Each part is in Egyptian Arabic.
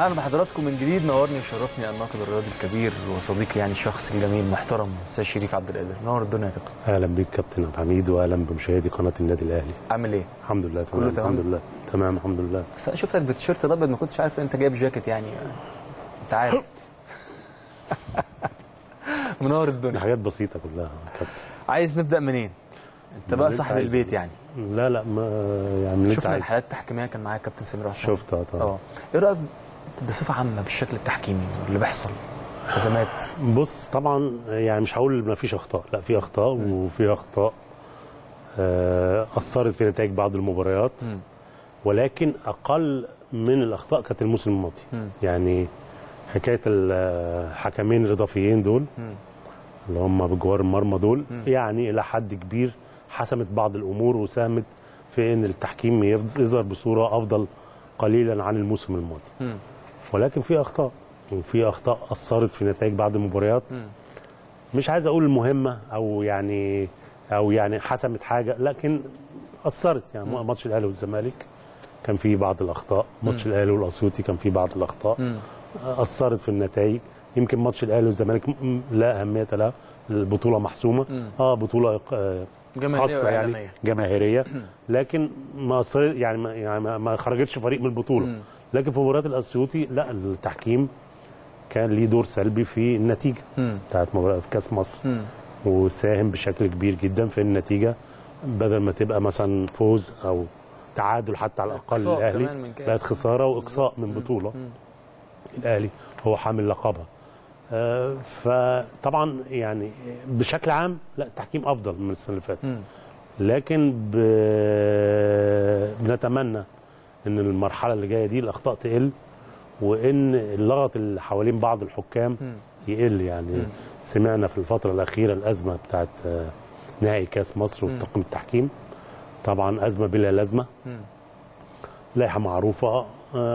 اهلا بحضراتكم من جديد نورني وشرفني الناقد الرياضي الكبير وصديقي يعني الشخص الجميل المحترم استاذ شريف عبد القادر نور الدنيا يا كابتن اهلا بيك كابتن عبد الحميد واهلا بمشاهدي قناه النادي الاهلي عامل ايه؟ الحمد لله كله تمام تمام؟ الحمد لله تمام الحمد لله بس انا شفتك بالتيشيرت الابيض ما كنتش عارف ان انت جايب جاكيت يعني انت عارف منور دي الدنيا حاجات بسيطه كلها يا كابتن عايز نبدا منين؟ انت من بقى اللي صاحب أنت عايزه. البيت يعني لا لا ما يعني اللي انت شفنا عايزه الحالات التحكيميه كان معايا كابتن سمير عثمان شفتها طبعا اه ايه رايك بصفه عامه بالشكل التحكيمي اللي بيحصل ازمات بص طبعا يعني مش هقول ما فيش اخطاء لا في اخطاء وفي اخطاء آه، اثرت في نتائج بعض المباريات مم. ولكن اقل من الاخطاء كانت الموسم الماضي مم. يعني حكايه الحكمين الاضافيين دول مم. اللي هم بجوار المرمى دول يعني الى حد كبير حسمت بعض الامور وساهمت في ان التحكيم يفض- يظهر بصوره افضل قليلا عن الموسم الماضي مم. ولكن في اخطاء وفي اخطاء اثرت في نتائج بعض المباريات مم. مش عايز اقول مهمه او يعني او يعني حسمت حاجه لكن اثرت يعني ماتش الاهلي والزمالك كان فيه بعض الاخطاء ماتش الاهلي والاسيوطي كان فيه بعض الاخطاء مم. اثرت في النتائج يمكن ماتش الاهلي والزمالك م- م- لا اهميه لها البطوله محسومه مم. اه بطوله آه، جماهيريه خاصه يعني وإعلامية. جماهيريه لكن ما أثرت- يعني ما يعني ما- ما خرجتش فريق من البطوله مم. لكن في مباراه الاسيوطي لا التحكيم كان ليه دور سلبي في النتيجه مم. بتاعت مباراه في كاس مصر مم. وساهم بشكل كبير جدا في النتيجه بدل ما تبقى مثلا فوز او تعادل حتى على الاقل إقصاء الاهلي كمان من كاس. بقت خساره واقصاء من بطوله مم. الاهلي هو حامل لقبها آه، فطبعا يعني بشكل عام لا التحكيم افضل من السنه اللي فاتت مم. لكن ب... بنتمنى ان المرحله اللي جايه دي الاخطاء تقل وان اللغط اللي حوالين بعض الحكام مم. يقل يعني سمعنا في الفتره الاخيره الازمه بتاعت آه، نهائي كاس مصر والطاقم التحكيم طبعا ازمه بلا لازمه مم. لائحه معروفه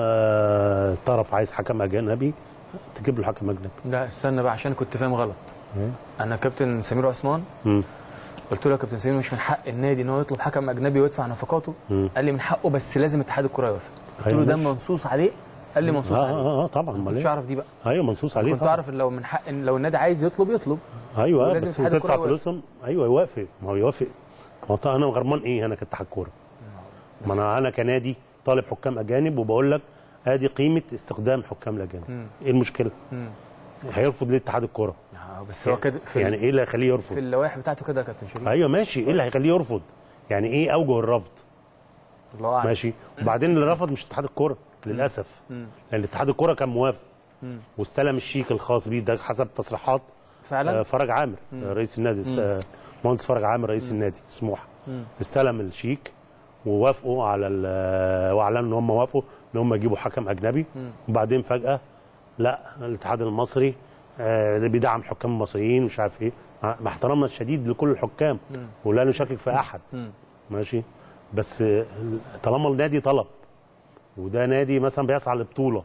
آه، طرف عايز حكم اجنبي تجيب له حكم اجنبي لا استنى بقى عشان كنت فاهم غلط انا كابتن سمير عثمان مم. قلت له يا كابتن سمير مش من حق النادي ان هو يطلب حكم اجنبي ويدفع نفقاته مم. قال لي من حقه بس لازم اتحاد الكره يوافق قلت أيوة له ده ماشي. منصوص عليه قال لي اه منصوص عليه اه اه طبعا ما امال كنتش ايه اعرف دي بقى ايوه منصوص عليه كنت طبعا اعرف ان لو من حق إن لو النادي عايز يطلب يطلب ايوه ولازم بس اتحاد وتدفع الكرة يوافق. فلوسهم ايوه يوافق ما هو يوافق ما هو انا غرمان ايه انا كاتحاد كوره ما انا انا كنادي طالب حكام اجانب وبقول لك ادي قيمه استخدام حكام الاجانب مم. ايه المشكله مم. هيرفض ليه اتحاد الكوره آه، بس هو كده في يعني ايه اللي هيخليه في يرفض اللوائح بتاعته كده يا كابتن شريف ايوه ماشي ايه اللي هيخليه يرفض يعني ايه اوجه الرفض الله اعلم ماشي وبعدين اللي رفض مش اتحاد الكوره للاسف مم. لان اتحاد الكوره كان موافق مم. واستلم الشيك الخاص بيه ده حسب تصريحات فعلا آه، فرج عامر آه، رئيس النادي آه، مهندس فرج عامر رئيس النادي سموحه مم. استلم الشيك ووافقوا على ال- واعلنوا ان هم وافقوا ان هم يجيبوا حكم اجنبي وبعدين فجاه لا الاتحاد المصري آه، اللي بيدعم الحكام المصريين مش عارف ايه مع مع احترامنا الشديد لكل الحكام ولا نشكك في احد مم. ماشي بس آه، طالما النادي طلب وده نادي مثلا بيسعى لبطوله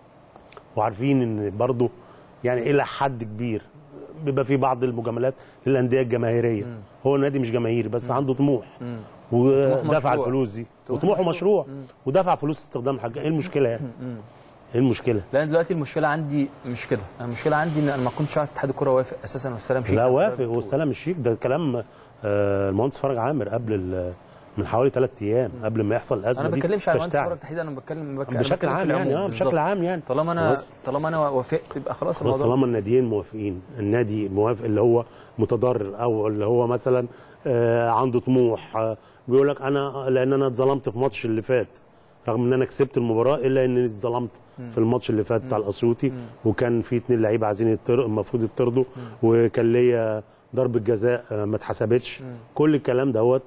وعارفين ان برضه يعني الى حد كبير بيبقى في بعض المجاملات للانديه الجماهيريه هو النادي مش جماهيري بس عنده طموح مم. ودفع مشروع. الفلوس دي طموح وطموحه مشروع. مشروع ودفع فلوس استخدام الحاجه ايه المشكله يعني ايه المشكله لا أنا دلوقتي المشكله عندي مش كده انا المشكله عندي ان انا ما كنتش عارف اتحاد الكره وافق اساسا واستلم شيك لا زي ما وافق حضرتك بتقول. واستلم الشيك ده كلام آه، المهندس فرج عامر قبل ال- من حوالي ثلاث ايام قبل ما يحصل الازمه انا ما دي بتكلمش على المهندس تشتعل. فرج تحديدا انا بتكلم بك- أنا بشكل بتكلم في عام يعني العموم اه بالظبط. بشكل عام يعني طالما انا خلاص. طالما انا وافقت يبقى خلاص خلاص الموضوع طالما الناديين موافقين النادي موافق اللي هو متضرر او اللي هو مثلا آه، عنده طموح آه، بيقول لك انا لان انا اتظلمت في ماتش اللي فات رغم ان انا كسبت المباراه الا اني اتظلمت في الماتش اللي فات بتاع الاسيوطي وكان في اتنين لعيبه عايزين يطر- المفروض يطردوا وكان ليا ضربه جزاء آه، ما اتحسبتش كل الكلام دوت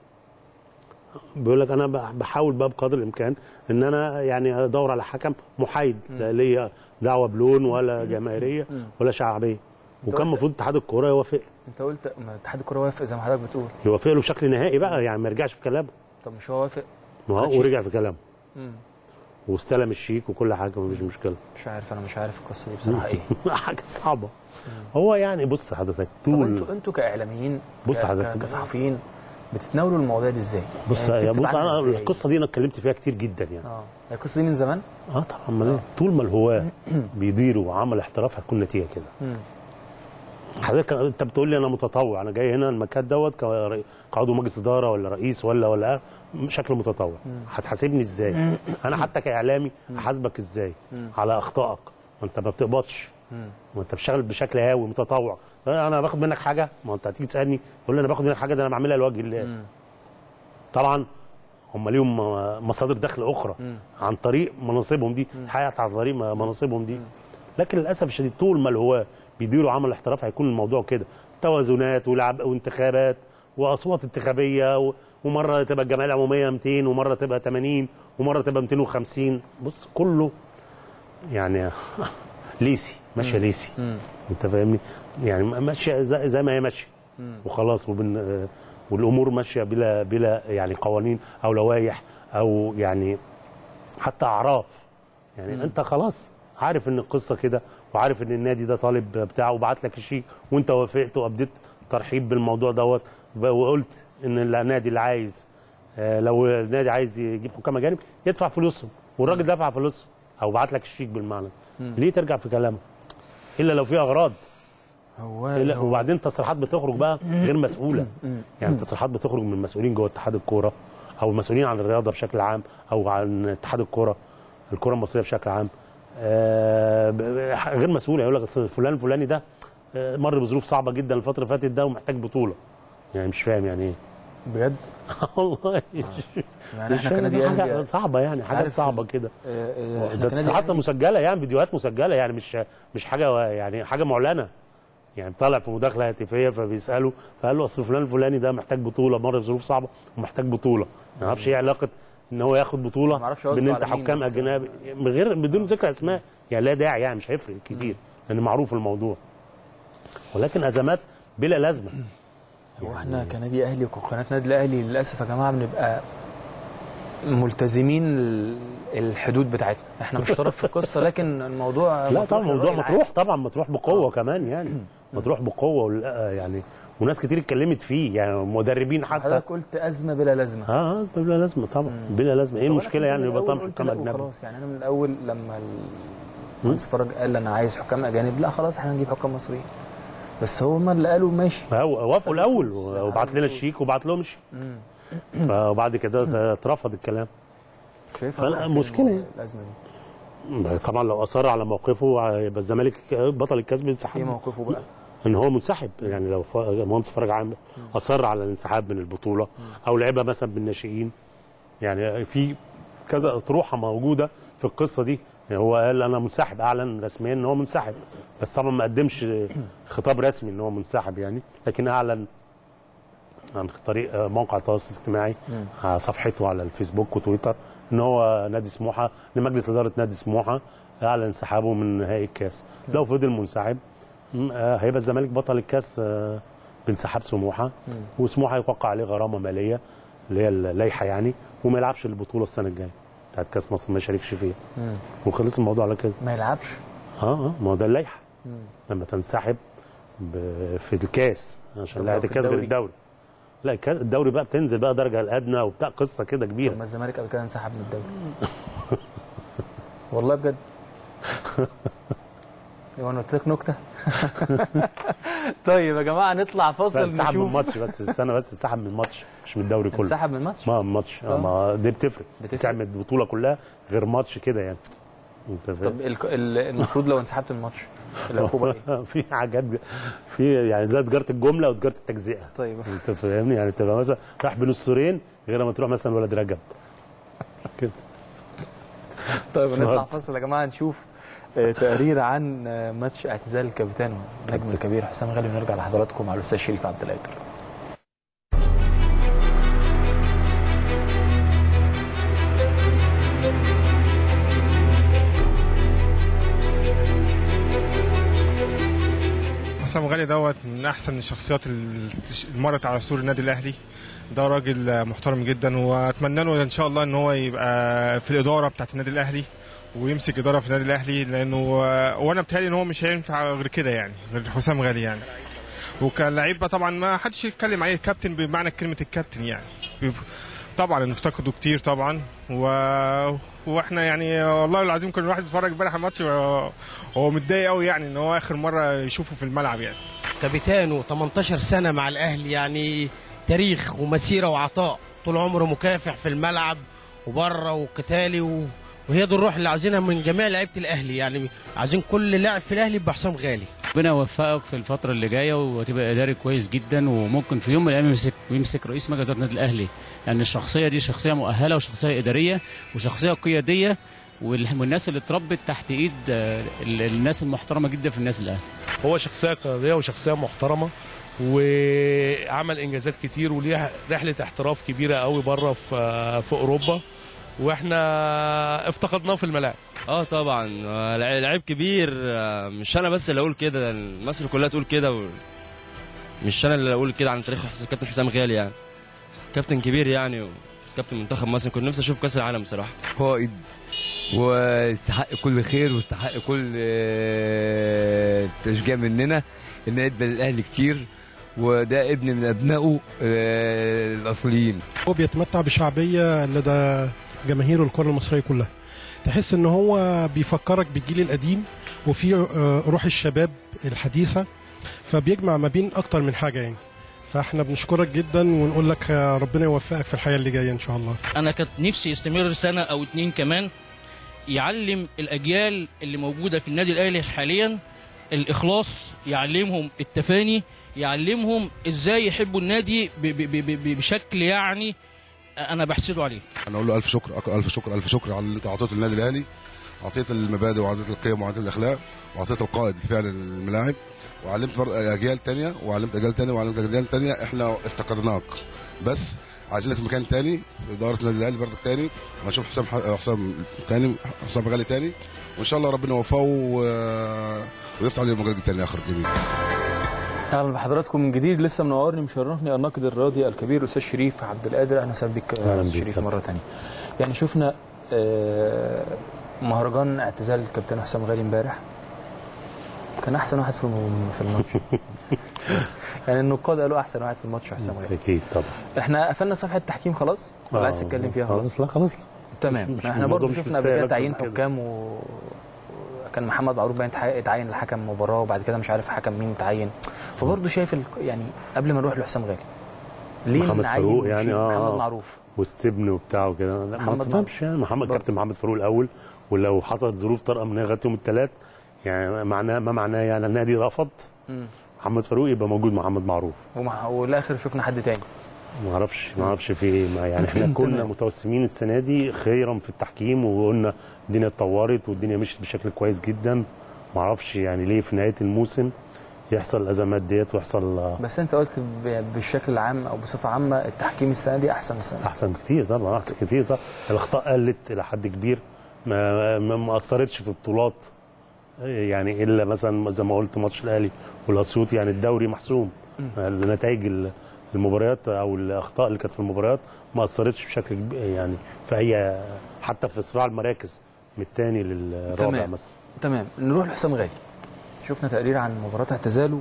بيقول لك انا بح- بحاول بقى بقدر الامكان ان انا يعني ادور على حكم محايد لا ليا دعوه بلون ولا جماهيريه ولا شعبيه وكان قلت- المفروض اتحاد الكوره يوافق انت قلت ما اتحاد الكره وافق زي ما حضرتك بتقول يوافق له بشكل نهائي بقى يعني ما يرجعش في كلامه طب مش هو وافق ما خد هو شيك. ورجع في كلامه مم. واستلم الشيك وكل حاجه مفيش مشكله مش عارف انا مش عارف القصه دي بصراحه ايه حاجه صعبه هو يعني بص حضرتك طب طول انتوا انتوا كاعلاميين بص ك- حضرتك. ك- كصحفيين بتتناولوا المواضيع دي ازاي؟ بص يعني يا بص بتكتب عنها انا إزاي؟ القصه دي انا اتكلمت فيها كتير جدا يعني اه القصه دي من زمان اه طبعا امال إيه؟ طول ما الهواه بيديروا عمل احتراف هتكون نتيجه كده مم. حضرتك انت بتقول لي انا متطوع انا جاي هنا المكان دوت كرئي- كعضو مجلس اداره ولا رئيس ولا ولا شكل متطوع هتحاسبني ازاي انا حتى كاعلامي احاسبك ازاي على اخطائك ما انت ما بتقبضش ما انت بتشتغل بشكل هاوي متطوع انا باخد منك حاجه ما انت هتيجي تسالني تقول لي انا باخد منك حاجه ده انا بعملها لوجه الله طبعا هم ليهم مصادر دخل اخرى عن طريق مناصبهم دي حياه عن طريق مناصبهم دي لكن للاسف الشديد طول ما الهواه بيديروا عمل الاحتراف هيكون الموضوع كده توازنات ولعب وانتخابات واصوات انتخابيه و- ومره تبقى الجمعيه العموميه 200 ومره تبقى 80 ومره تبقى 250 بص كله يعني ليسي ماشيه ليسي انت فاهمني يعني ماشيه زي, زي ما هي ماشيه وخلاص وبن آه، والامور ماشيه بلا بلا يعني قوانين او لوائح او يعني حتى اعراف يعني انت خلاص عارف ان القصه كده وعارف ان النادي ده طالب بتاعه وبعت لك الشيك وانت وافقت وابديت ترحيب بالموضوع دوت وقلت ان النادي اللي عايز آه، لو النادي عايز يجيب حكام اجانب يدفع فلوسهم والراجل دفع فلوسهم او بعت لك الشيك بالمعنى ليه ترجع في كلامك الا لو في اغراض هو لا هو- وبعدين تصريحات بتخرج بقى غير مسؤوله يعني تصريحات بتخرج من مسؤولين جوه اتحاد الكوره او مسؤولين عن الرياضه بشكل عام او عن اتحاد الكوره الكوره المصريه بشكل عام آه، ب- ب- غير مسؤوله يقول لك أصل فلان الفلاني ده آه، مر بظروف صعبه جدا الفتره اللي فاتت ده ومحتاج بطوله يعني مش فاهم يعني ايه بجد والله يعني مش احنا فاهم كنادي حاجه اهلي صعبه يعني حاجات عارف صعبه كده آه، آه، ده احنا كنادي تصريحات أهلي- مسجله يعني فيديوهات مسجله يعني مش مش حاجه يعني حاجه معلنه يعني طالع في مداخله هاتفيه فبيساله فقال له اصل فلان الفلاني ده محتاج بطوله مر بظروف صعبه ومحتاج بطوله ما اعرفش ايه علاقه ان هو ياخد بطوله ما أعرفش قصده بان انت على مين حكام بس. اجنبي من غير بدون ذكر اسماء يعني لا داعي يعني مش هيفرق كتير لان معروف الموضوع ولكن ازمات بلا لازمه هو احنا كنادي اهلي وكقناه نادي الاهلي للاسف يا جماعه بنبقى ملتزمين ال- الحدود بتاعتنا احنا مش طرف في القصه لكن الموضوع لا مطروح طبعا الموضوع للرأي العام. مطروح طبعا مطروح بقوه كمان يعني مطروح بقوه ولا- يعني وناس كتير اتكلمت فيه يعني مدربين حتى حضرتك قلت ازمه بلا لازمه اه آه، بلا لازمه طبعا بلا لازمه ايه طب أنا المشكله كنت يعني من يبقى الأول طبعا قلت حكام لا اجنبي وخلاص يعني انا من الاول لما المهندس فرج قال انا عايز حكام اجانب لا خلاص احنا نجيب حكام مصريين بس هم اللي قالوا ماشي هو وافقوا الاول فلوس. وبعت لنا الشيك وبعت لهم الشيك فبعد كده اترفض الكلام شايف فلا، مشكلة يعني. الازمه دي طبعا لو اصر على موقفه يبقى الزمالك بطل الكاس ايه بينسحب موقفه بقى؟ ان هو منسحب يعني لو ف- مهندس فرج عام اصر على الانسحاب من البطوله او لعبها مثلا بالناشئين يعني في كذا اطروحه موجوده في القصه دي يعني هو قال انا منسحب اعلن رسميا ان هو منسحب بس طبعا ما قدمش خطاب رسمي ان هو منسحب يعني لكن اعلن عن طريق موقع التواصل الاجتماعي على صفحته على الفيسبوك وتويتر ان هو نادي سموحه لمجلس اداره نادي سموحه اعلن انسحابه من نهائي الكاس لو فضل منسحب م- آه، هيبقى الزمالك بطل الكاس آه، بانسحاب سموحه وسموحه يوقع عليه غرامه ماليه اللي هي اللائحه يعني وما يلعبش البطوله السنه الجايه بتاعت كاس مصر ما يشاركش فيها وخلص الموضوع على كده ما يلعبش اه اه ما هو ده اللائحه لما تنسحب ب- في الكاس عشان طب لعبه لو في الكاس غير الدوري؟ الدوري لا الكاس- الدوري بقى بتنزل بقى درجه الادنى وبتاع قصه كده طب كبيره ما الزمالك قبل كده انسحب من الدوري والله بجد هو انا قلت لك نكته طيب يا جماعه نطلع لا، فاصل انسحب من نشوف الماتش بس استنى بس انسحب من الماتش مش من الدوري كله انسحب من الماتش ما الماتش آه. ما دي بتفرق بتفرق. بتسحب من البطوله كلها غير ماتش كده يعني انت فاهم طب ال- ال- المفروض لو انسحبت من الماتش العقوبه ايه؟ في حاجات في يعني زي تجاره الجمله وتجاره التجزئه طيب انت فاهمني يعني تبقى مثلا رايح بين السورين غير ما تروح مثلا ولد رجب كده طيب نطلع اتفضل. فاصل يا جماعه نشوف آه، تقرير عن آه، ماتش اعتزال الكابتن والنجم الكبير حسام غالي ونرجع لحضراتكم مع الاستاذ شريف عبد القادر حسام غالي دوت من احسن الشخصيات اللي مرت على سور النادي الاهلي ده راجل محترم جدا واتمنى له ان شاء الله ان هو يبقى في الاداره بتاعت النادي الاهلي ويمسك اداره في النادي الاهلي لانه وانا بتهيألي ان هو مش هينفع غير كده يعني غير حسام غالي يعني وكلعيبه طبعا ما حدش يتكلم عليه الكابتن بمعنى كلمه الكابتن يعني بيب- طبعا نفتقده كتير طبعا و... واحنا يعني والله العظيم كل واحد بيتفرج امبارح على الماتش وهو- هو متضايق قوي يعني ان هو اخر مره يشوفه في الملعب يعني كابيتانو 18 سنة مع الأهلي يعني تاريخ ومسيرة وعطاء طول عمره مكافح في الملعب وبره وقتالي و... وهي دي الروح اللي عاوزينها من جميع لعيبة الأهلي يعني عايزين كل لاعب في الأهلي يبقى حسام غالي ربنا يوفقك في الفترة اللي جاية وتبقى إداري كويس جدا وممكن في يوم من الأيام يمسك يمسك رئيس مجلس إدارة النادي الأهلي لأن يعني الشخصية دي شخصية مؤهلة وشخصية إدارية وشخصية قيادية وال- والناس اللي اتربت تحت إيد آه، ال- الناس المحترمة جدا في الناس الأهلي هو شخصية قيادية وشخصية محترمة وعمل انجازات كتير وليه رحلة احتراف كبيرة قوي بره في في اوروبا واحنا افتقدناه في الملاعب اه طبعا آه، لع- لعيب كبير آه، مش انا بس اللي اقول كده ده مصر كلها تقول كده و... مش انا اللي اقول كده عن تاريخ حس- كابتن حسام غالي يعني كابتن كبير يعني وكابتن منتخب مصر كنت نفسي اشوف كاس العالم بصراحه قائد ويستحق كل خير ويستحق كل آه، تشجيع مننا ان ادى للاهلي كتير وده ابن من ابنائه آه، الاصليين هو بيتمتع بشعبية لدى جماهير الكرة المصرية كلها تحس ان هو بيفكرك بالجيل القديم وفي آه، روح الشباب الحديثة فبيجمع ما بين اكتر من حاجة يعني فاحنا بنشكرك جدا ونقول لك آه، ربنا يوفقك في الحياة اللي جاية ان شاء الله انا كنت نفسي يستمر سنه او اتنين كمان يعلم الاجيال اللي موجوده في النادي الاهلي حاليا الاخلاص يعلمهم التفاني يعلمهم ازاي يحبوا النادي ب- ب- ب- ب- بشكل يعني انا بحسده عليه انا اقول له الف شكر أك- الف شكر الف شكر على اللي انت اعطيته للنادي الاهلي اعطيت المبادئ واعطيت القيم واعطيت الاخلاق واعطيت القائد فعلا الملاعب وعلمت بر- اجيال تانية وعلمت اجيال تانية وعلمت اجيال تانية احنا افتقدناك بس عايزينك في مكان تاني في اداره النادي الاهلي برضك تاني وهنشوف حسام ح- حسام تاني حسام غالي تاني وان شاء الله ربنا يوفقه و- ويفتح عليه المجال التاني اخر جميل اهلا بحضراتكم من جديد لسه منورني مشرفني الناقد الرياضي الكبير استاذ شريف عبد القادر اهلا وسهلا بك أهلاً استاذ بيك شريف كابتن. مره ثانيه يعني شفنا آه، مهرجان اعتزال الكابتن حسام غالي امبارح كان احسن واحد في الم- في الماتش يعني النقاد قالوا احسن واحد في الماتش حسام غالي اكيد طبعا احنا قفلنا صفحه التحكيم خلاص ولا عايز تتكلم فيها خلاص خلاص لا خلاص لا تمام مش- احنا الموضوع برضه مش شفنا قبل مستاهل كده أكتر تعيين من كده. حكام و كان محمد معروف باين اتح- اتعين لحكم مباراه وبعد كده مش عارف حكم مين اتعين فبرضه شايف ال... يعني قبل ما نروح لحسام غالي ليه محمد نعين فاروق يعني ونشيل اه محمد آه. معروف واستبن وبتاع وكده لا، ما محمد تفهمش يعني محمد برضه. كابتن محمد فاروق الاول ولو حصلت ظروف طارئه من لغايه يوم الثلاث يعني معناه ما معناه يعني النادي رفض مم. محمد فاروق يبقى موجود محمد معروف ومع... والاخر شفنا حد تاني ما اعرفش ما اعرفش في ايه ما يعني احنا كنا تمام. متوسمين السنه دي خيرا في التحكيم وقلنا الدنيا اتطورت والدنيا مشيت بشكل كويس جدا ما اعرفش يعني ليه في نهايه الموسم يحصل الازمات ديت ويحصل آه، بس انت قلت ب... بالشكل العام او بصفه عامه التحكيم السنه دي احسن السنه احسن كتير طبعا احسن كتير طبعا الاخطاء قلت الى حد كبير ما ما ما اثرتش في بطولات يعني الا مثلا زي ما قلت ماتش الاهلي والاسيوط يعني الدوري محسوم نتائج ال- المباريات او الاخطاء اللي كانت في المباريات ما اثرتش بشكل كب- يعني في اي حتى في صراع المراكز من الثاني للرابع تمام. مثلا تمام نروح لحسام غالي شفنا تقرير عن مباراه اعتزاله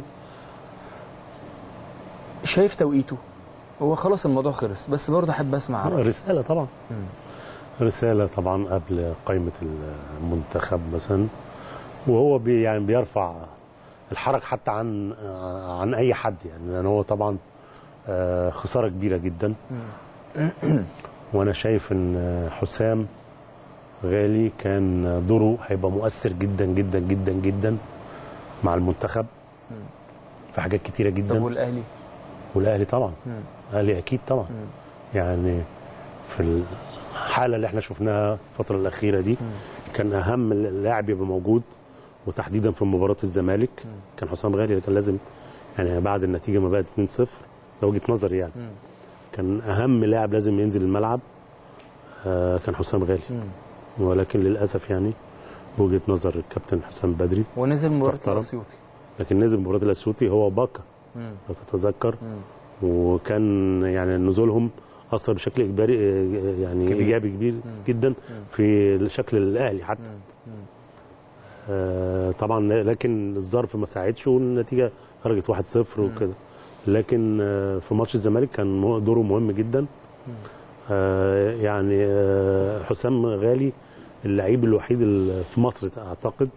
شايف توقيته هو خلاص الموضوع خلص بس برضه احب اسمع رأيك. رساله طبعا رساله طبعا قبل قائمه المنتخب مثلا وهو بي يعني بيرفع الحرج حتى عن عن اي حد يعني لان هو طبعا آه، خساره كبيره جدا وانا شايف ان حسام غالي كان دوره هيبقى مؤثر جدا جدا جدا جدا مع المنتخب في حاجات كتيره طب جدا والاهلي والاهلي طبعا مم. الاهلي اكيد طبعا يعني في الحاله اللي احنا شفناها الفتره الاخيره دي كان اهم لاعب يبقى موجود وتحديدا في مباراه الزمالك كان حسام غالي اللي كان لازم يعني بعد النتيجه ما بقت 2-0 ده وجهه نظري يعني مم. كان اهم لاعب لازم ينزل الملعب آه كان حسام غالي مم. ولكن للاسف يعني بوجهه نظر الكابتن حسام بدري ونزل مباراه محترم. الاسيوطي لكن نزل مباراه الاسيوطي هو باكا مم. لو تتذكر مم. وكان يعني نزولهم اثر بشكل اجباري آه، يعني كبير. ايجابي كبير جدا في شكل الاهلي حتى مم. آه طبعا لكن الظرف ما ساعدش والنتيجه خرجت 1-0 وكده لكن آه، في ماتش الزمالك كان مو- دوره مهم جدا آه، يعني آه، حسام غالي اللعيب الوحيد اللي في مصر اعتقد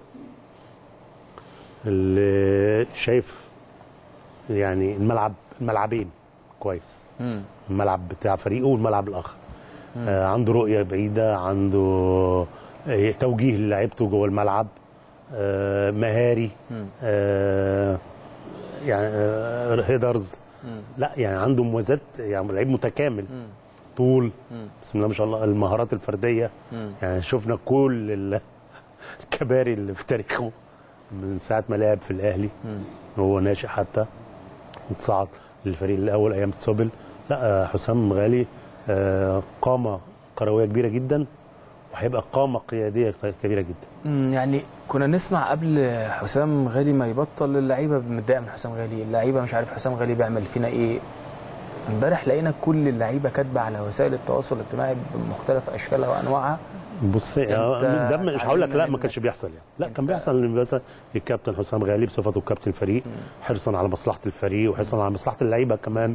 اللي شايف يعني الملعب الملعبين كويس مم. الملعب بتاع فريقه والملعب الاخر مم. آه عنده رؤيه بعيده عنده آه توجيه لعيبته جوه الملعب آه مهاري مم. آه يعني آه هيدرز مم. لا يعني عنده مميزات يعني لعيب متكامل مم. طول مم. بسم الله ما شاء الله المهارات الفرديه مم. يعني شفنا كل ال- الكباري اللي في تاريخه من ساعه ما لعب في الاهلي مم. هو ناشئ حتى وتصعد للفريق الاول ايام تسوبل لا آه، حسام غالي آه، قامه كرويه كبيره جدا وهيبقى قامه قياديه كبيره جدا مم، يعني كنا نسمع قبل حسام غالي ما يبطل اللعيبه متضايقه من حسام غالي اللعيبه مش عارف حسام غالي بيعمل فينا ايه امبارح لقينا كل اللعيبه كاتبه على وسائل التواصل الاجتماعي بمختلف اشكالها وانواعها بص أنت ده مش هقول لك لا ما علمنا كانش بيحصل يعني لا كان بيحصل ان مثلا الكابتن حسام غالي بصفته كابتن فريق حرصا على مصلحه الفريق وحرصا على مصلحه اللعيبه كمان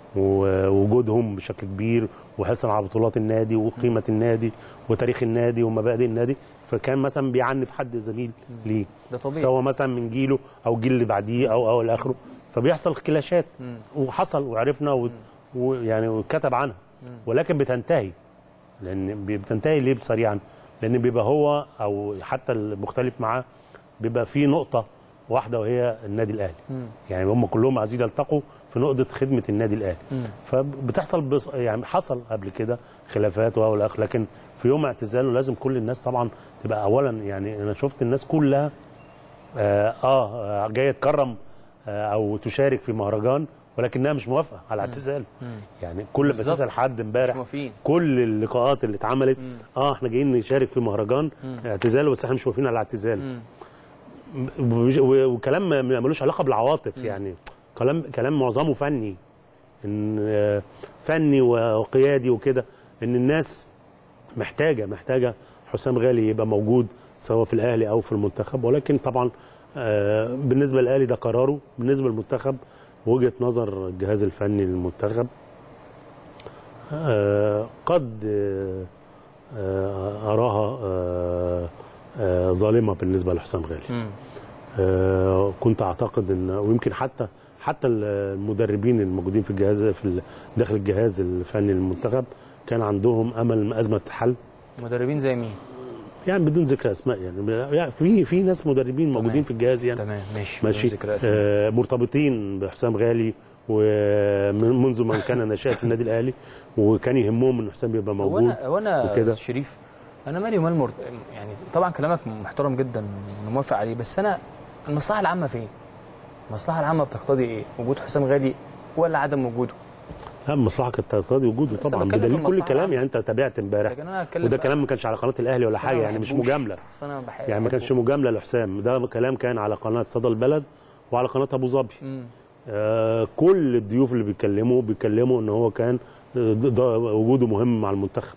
ووجودهم بشكل كبير وحرصا على بطولات النادي وقيمه النادي وتاريخ النادي ومبادئ النادي فكان مثلا بيعنف حد زميل ليه ده طبيعي. سواء مثلا من جيله او جيل اللي بعديه او او الى اخره فبيحصل كلاشات مم. وحصل وعرفنا و- ويعني وكتب عنها ولكن بتنتهي لان بتنتهي ليه سريعا لان بيبقى هو او حتى المختلف معاه بيبقى في نقطه واحده وهي النادي الاهلي مم. يعني هم كلهم عايزين يلتقوا في نقطه خدمه النادي الاهلي مم. فبتحصل بص... يعني حصل قبل كده خلافات و الاخر لكن في يوم اعتزاله لازم كل الناس طبعا تبقى اولا يعني انا شفت الناس كلها اه, آه جايه تكرم آه او تشارك في مهرجان ولكنها مش موافقه على اعتزاله مم. يعني كل ما بالظبط. تسال حد امبارح مش موافقين. كل اللقاءات اللي اتعملت اه احنا جايين نشارك في مهرجان مم. اعتزاله بس احنا مش موافقين على اعتزاله مم. ومش- و- وكلام ما ما ملوش علاقه بالعواطف يعني كلام كلام معظمه فني ان آه، فني وقيادي وكده ان الناس محتاجه محتاجه حسام غالي يبقى موجود سواء في الاهلي او في المنتخب ولكن طبعا آه، بالنسبه للاهلي ده قراره بالنسبه للمنتخب وجهه نظر الجهاز الفني للمنتخب آه، قد آه، آه، اراها آه، آه، ظالمه بالنسبه لحسام غالي مم. آه، كنت اعتقد ان ويمكن حتى حتى المدربين الموجودين في الجهاز في ال- داخل الجهاز الفني للمنتخب كان عندهم امل ان ازمه تحل مدربين زي مين يعني بدون ذكر اسماء يعني يعني في في ناس مدربين موجودين في الجهاز يعني تمام ماشي ماشي بدون ذكر أسماء. آه مرتبطين بحسام غالي ومنذ ما كان نشأ في النادي الاهلي وكان يهمهم ان حسام يبقى هو موجود انا هو انا وكده. أستاذ شريف انا مالي ومال مرت... يعني طبعا كلامك محترم جدا أنا موافق عليه بس انا المصلحه العامه فين؟ المصلحه العامه بتقتضي ايه؟ وجود حسام غالي ولا عدم وجوده؟ لا المصلحه كانت تقتضي وجوده بس طبعا بتكلم في بدليل كل المصلحة الكلام العامة. يعني انت تابعت امبارح لكن انا هتكلم وده بقى- كلام ما كانش على قناه الاهلي ولا بس أنا حاجه ما يعني مش بحبوش. مجامله بس انا بح... يعني ما كانش مجامله لحسام ده كلام كان على قناه صدى البلد وعلى قناه ابو ظبي مم. آه كل الضيوف اللي بيتكلموا بيتكلموا ان هو كان آه، ده- ده وجوده مهم مع المنتخب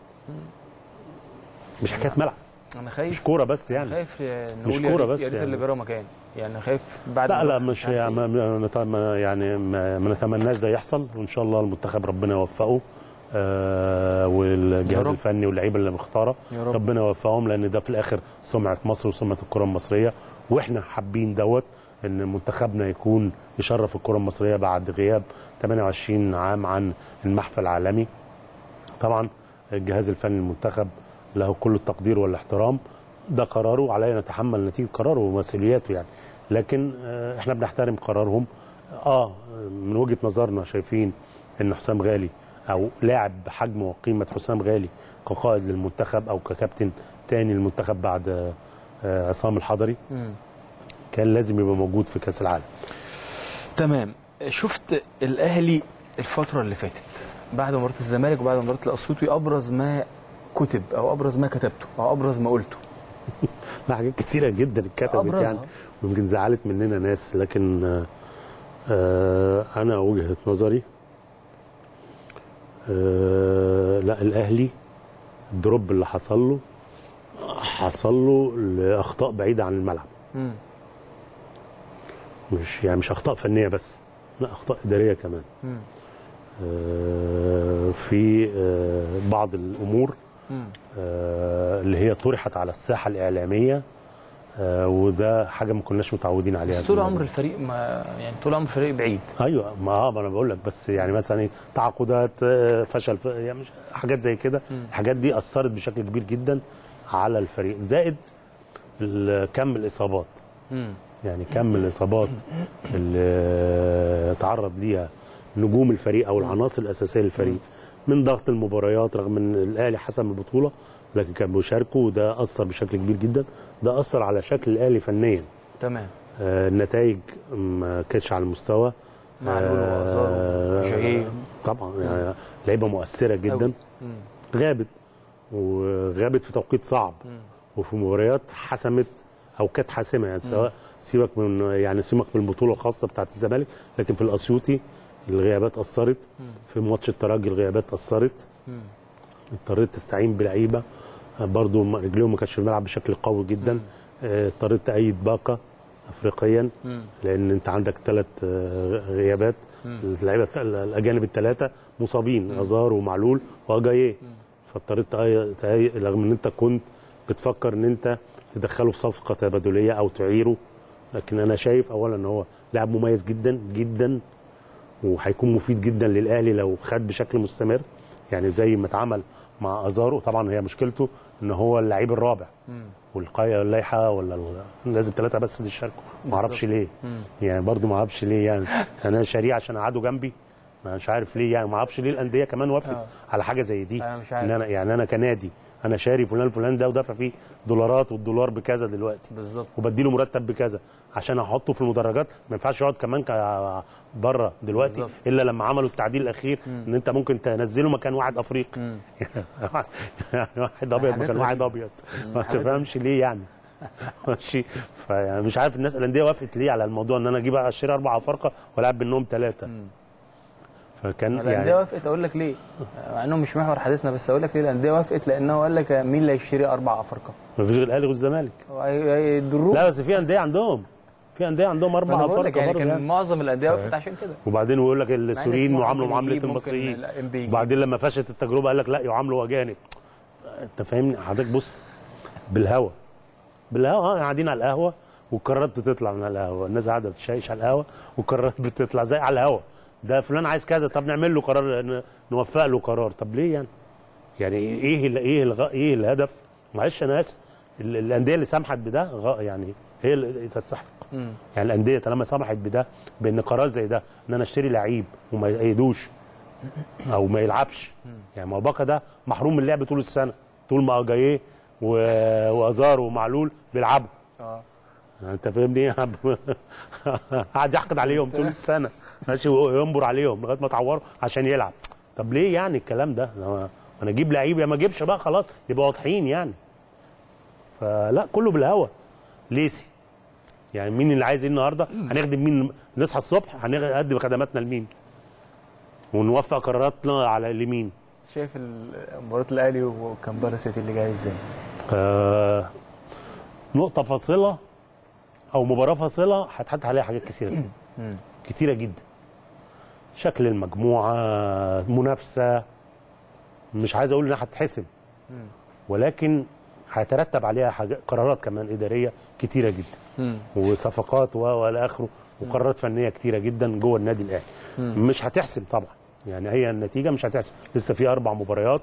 مش حكايه ملعب انا خايف مش كوره بس يعني خايف نقول مش يا كورة ريت- بس يا ريت يعني. اللي جرى مكان يعني خايف بعد لا ما لا نروح مش عارف يعني إيه. ما ما- ما- يعني ما ما نتمناش ده يحصل وان شاء الله المنتخب ربنا يوفقه آه والجهاز يا رب. الفني واللعيبه اللي مختاره يا رب. ربنا يوفقهم لان ده في الاخر سمعه مصر وسمعه الكره المصريه واحنا حابين دوت ان منتخبنا يكون يشرف الكره المصريه بعد غياب 28 عام عن المحفل العالمي طبعا الجهاز الفني للمنتخب له كل التقدير والاحترام ده قراره علينا نتحمل نتيجه قراره ومسؤولياته يعني لكن آه، احنا بنحترم قرارهم اه من وجهه نظرنا شايفين ان حسام غالي او لاعب بحجم وقيمه حسام غالي كقائد للمنتخب او ككابتن تاني للمنتخب بعد آه، عصام الحضري مم. كان لازم يبقى موجود في كاس العالم تمام شفت الاهلي الفتره اللي فاتت بعد مباراه الزمالك وبعد مباراه الاسيوطي ابرز ما كتب او ابرز ما كتبته او ابرز ما قلته لا حاجات كتيره جدا اتكتبت أبرزها. يعني ويمكن زعلت مننا ناس لكن آه، آه، انا وجهه نظري آه، لا الاهلي الدروب اللي حصل له حصل له لاخطاء بعيده عن الملعب مم. مش يعني مش اخطاء فنيه بس لا اخطاء اداريه كمان مم. آه، في آه، بعض الامور مم. آه، اللي هي طرحت على الساحه الاعلاميه آه، وده حاجه ما كناش متعودين عليها بس طول بالنسبة عمر الفريق ما يعني طول عمر الفريق بعيد ايوه ما آه، ما انا بقول لك بس يعني مثلا ايه تعاقدات آه، فشل ف- يعني مش حاجات زي كده الحاجات دي اثرت بشكل كبير جدا على الفريق زائد ال- كم الاصابات مم. يعني كم الاصابات اللي تعرض ليها نجوم الفريق او العناصر الاساسيه للفريق من ضغط المباريات رغم ان الاهلي حسم البطوله لكن كان بيشاركوا وده اثر بشكل كبير جدا ده اثر على شكل الاهلي فنيا تمام آه، النتائج ما كانتش على المستوى معلول وأزار وجاييه. طبعا يعني لعيبه مؤثره جدا مم. غابت وغابت في توقيت صعب وفي مباريات حسمت او كانت حاسمه يعني سواء سيبك من يعني سيبك من البطوله الخاصه بتاعت الزمالك لكن في الاسيوطي الغيابات اثرت في ماتش الترجي الغيابات اثرت مم. اضطريت تستعين بلعيبه برضو ما- رجليهم ما كانتش في الملعب بشكل قوي جدا آه، اضطريت تأيد باقه افريقيا مم. لان انت عندك ثلاث غيابات اللعيبه الت- الاجانب الثلاثه مصابين ازار ومعلول واجاييه فاضطريت تأي- تأي- رغم ان انت كنت بتفكر ان انت تدخله في صفقه تبادليه او تعيره لكن انا شايف اولا ان هو لاعب مميز جدا جدا وهيكون مفيد جدا للاهلي لو خد بشكل مستمر يعني زي ما اتعمل مع ازارو طبعا هي مشكلته ان هو اللعيب الرابع والقايه اللائحه ولا ال- لازم ثلاثه بس اللي يشاركوا ما اعرفش ليه يعني برضو ما اعرفش ليه يعني انا شاريه عشان اقعده جنبي ما مش عارف ليه يعني ما اعرفش ليه الانديه كمان وافقت آه. على حاجه زي دي أنا مش عارف. ان انا يعني انا كنادي انا شاري فلان فلان ده ودافع فيه دولارات والدولار بكذا دلوقتي بالظبط وبديله مرتب بكذا عشان احطه في المدرجات ما ينفعش يقعد كمان ك- بره دلوقتي بالظبط. الا لما عملوا التعديل الاخير ان انت ممكن تنزله مكان واحد افريقي مم. يعني واحد ابيض حاجات مكان واحد غريبة. ابيض ما حاجات تفهمش ليه يعني ماشي فيعني مش عارف الناس الانديه وافقت ليه على الموضوع ان انا اجيب اشتري اربع افارقه والعب منهم ثلاثه فكان الانديه يعني وافقت اقول لك ليه مع انه مش محور حديثنا بس اقول لك ليه الانديه وافقت لانه قال لك مين اللي هيشتري اربع افارقه ما فيش غير الاهلي والزمالك هيضروه لا بس في انديه عندهم في انديه عندهم ما اربع انا بقول لك افارقه يعني برضه كان يعني. معظم الانديه وافقت عشان كده وبعدين ويقول لك السوريين سموحة يعاملوا ممكن معامله يجيب، ممكن المصريين لا، إنبي يجيب. وبعدين لما فشلت التجربه قال لك لا يعاملوا اجانب انت فاهمني حضرتك بص بالهوا بالهوا اه قاعدين على القهوه والقرارات بتطلع من القهوه الناس قاعده بتشيش على القهوه والقرارات بتطلع زي على الهوا ده فلان عايز كذا طب نعمل له قرار ن- نوفق له قرار طب ليه يعني يعني ايه ال- ايه الغ... ايه الهدف معلش انا اسف ال- الانديه اللي سمحت بده غ... يعني هي اللي تستحق مم. يعني الانديه طالما سمحت بده بان قرار زي ده ان انا اشتري لعيب وما يأيدوش او ما يلعبش يعني ما هو باكا ده محروم من اللعب طول السنه طول ما اجاييه و- وازار ومعلول بيلعبوا اه يعني انت فاهمني قاعد يحقد عليهم طول السنه ماشي وينبر عليهم لغايه ما تعوروا عشان يلعب طب ليه يعني الكلام ده أنا- انا اجيب لعيب يا ما اجيبش بقى خلاص يبقى واضحين يعني فلا كله بالهوا ليسي يعني مين اللي عايز ايه النهارده هنخدم مين نصحى الصبح هنقدم خدماتنا لمين ونوفق قراراتنا على لمين شايف ال- مباراه الاهلي وكامبالا سيتي اللي جايه ازاي آه نقطة فاصلة أو مباراة فاصلة هتحط عليها حاجات كثيرة جدا مم. كتيرة جدا شكل المجموعة منافسة مش عايز أقول إنها هتتحسم ولكن هيترتب عليها حاجات قرارات كمان إدارية كتيرة جدا مم. وصفقات و- والى اخره وقرارات فنيه كتيره جدا جوه النادي الاهلي مش هتحسم طبعا يعني هي النتيجه مش هتحسم لسه في اربع مباريات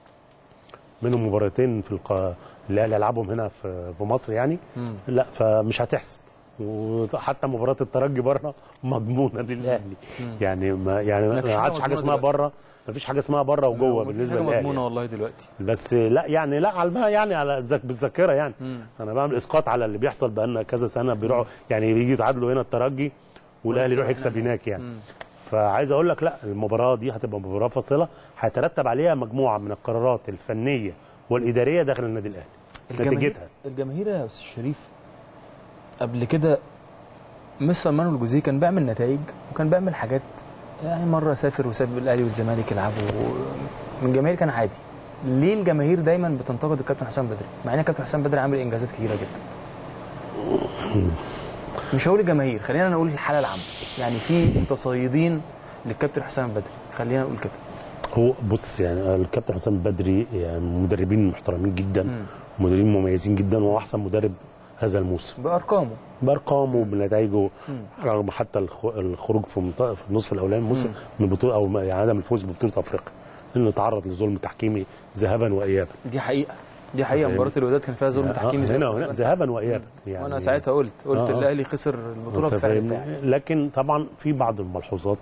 منهم مباراتين في الق... اللي الاهلي لعبهم هنا في في مصر يعني لا فمش هتحسم وحتى مباراه الترجي بره مضمونه للاهلي يعني ما يعني مفيش ما حاجة عادش حاجه مضمونة اسمها بره ما فيش حاجه اسمها بره وجوه مفيش بالنسبه حاجة للاهلي مضمونه يعني. والله دلوقتي بس لا يعني لا على الماء يعني على الذك بالذاكره يعني انا بعمل اسقاط على اللي بيحصل بقالنا كذا سنه بيروحوا يعني بيجي يتعادلوا هنا الترجي والاهلي يروح يكسب هناك يعني فعايز اقول لك لا المباراه دي هتبقى مباراه فاصله هيترتب عليها مجموعه من القرارات الفنيه والاداريه داخل النادي الاهلي نتيجتها الجماهير يا استاذ شريف قبل كده مستر مانويل جوزيه كان بيعمل نتائج وكان بيعمل حاجات يعني مره سافر وساب الاهلي والزمالك يلعبوا من الجماهير كان عادي ليه الجماهير دايما بتنتقد الكابتن حسام بدري مع ان الكابتن حسام بدري عامل انجازات كتيره جدا مش هقول الجماهير خلينا نقول الحاله العامه يعني في متصيدين للكابتن حسام بدري خلينا نقول كده هو بص يعني الكابتن حسام البدري يعني مدربين محترمين جدا مدربين مميزين جدا وهو احسن مدرب هذا الموسم بارقامه بارقامه بنتائجه رغم حتى الخ- الخروج في منطقه في النصف الاولاني من الموسم من البطوله او يعني عدم الفوز ببطوله افريقيا انه تعرض لظلم تحكيمي ذهابا وايابا دي حقيقه دي حقيقه فاهمني؟ مباراه الوداد كان فيها ظلم آه، تحكيمي زي هنا ما وهنا قلت. ذهابا وايابا يعني وانا ساعتها قلت قلت آه، آه. الاهلي خسر البطوله أنت بفرق فاهمني؟ دفاعي لكن طبعا في بعض الملحوظات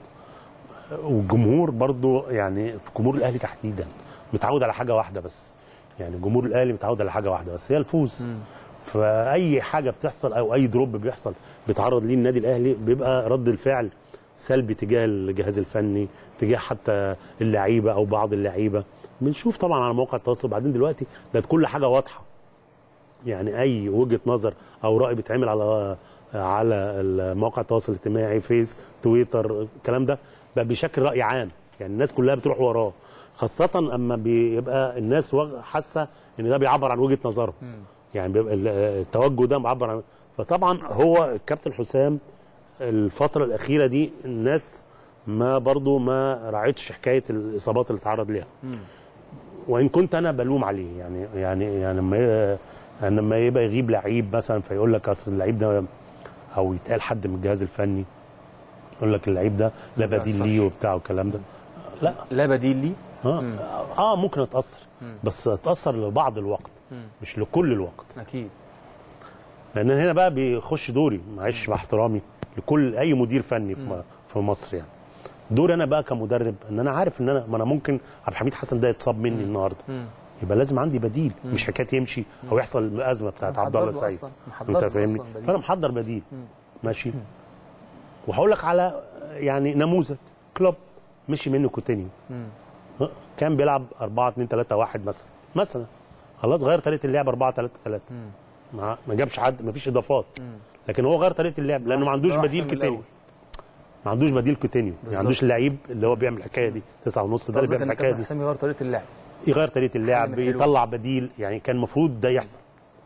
والجمهور برضو يعني في جمهور الاهلي تحديدا متعود على حاجه واحده بس يعني جمهور الاهلي متعود على حاجه واحده بس هي الفوز فاي حاجه بتحصل او اي دروب بيحصل بيتعرض ليه النادي الاهلي بيبقى رد الفعل سلبي تجاه الجهاز الفني تجاه حتى اللعيبه او بعض اللعيبه بنشوف طبعا على مواقع التواصل بعدين دلوقتي بقت كل حاجه واضحه يعني اي وجهه نظر او راي بيتعمل على على مواقع التواصل الاجتماعي فيس تويتر الكلام ده بقى بيشكل راي عام يعني الناس كلها بتروح وراه خاصه اما بيبقى الناس واخ- حاسه ان ده بيعبر عن وجهه نظرهم يعني بيبقى ال- التوجه ده معبر عن فطبعا هو الكابتن حسام الفتره الاخيره دي الناس ما برضو ما راعتش حكايه الاصابات اللي اتعرض ليها وان كنت انا بلوم عليه يعني يعني يعني لما ي- يعني لما يبقى يغيب لعيب مثلا فيقول لك اصل اللعيب ده او يتقال حد من الجهاز الفني يقول لك اللعيب ده لا ما بديل بيأثرش. ليه وبتاع والكلام ده لا لا بديل ليه اه اه ممكن اتاثر بس اتاثر لبعض الوقت مش لكل الوقت اكيد لان هنا بقى بيخش دوري معلش مع احترامي لكل اي مدير فني في م- في مصر يعني دوري انا بقى كمدرب ان انا عارف ان انا ما انا ممكن عبد الحميد حسن ده يتصاب مني النهارده يبقى لازم عندي بديل مش حكايه يمشي او يحصل الازمه بتاعت عبد الله محضر له السيد أصلاً، محضر انت له فاهمني أصلاً بديل. فانا محضر بديل ماشي وهقول لك على يعني نموذج كلوب مشي منه كوتينيو ها، كان بيلعب 4 2 3 1 مثلا مثلا خلاص غير طريقه اللعب 4 3 3 ما ما جابش حد ما فيش اضافات لكن هو غير طريقه اللعب لانه ما عندوش راح بديل أحسن من كوتينيو الأول. ما عندوش بديل كوتينيو ما عندوش اللعيب اللي هو بيعمل الحكايه دي 9 ونص ده اللي قصدك بيعمل ان الحكايه كابتن دي حسام يغير طريقه اللعب يغير طريقه اللعب حلو. يطلع بديل يعني كان المفروض ده يحصل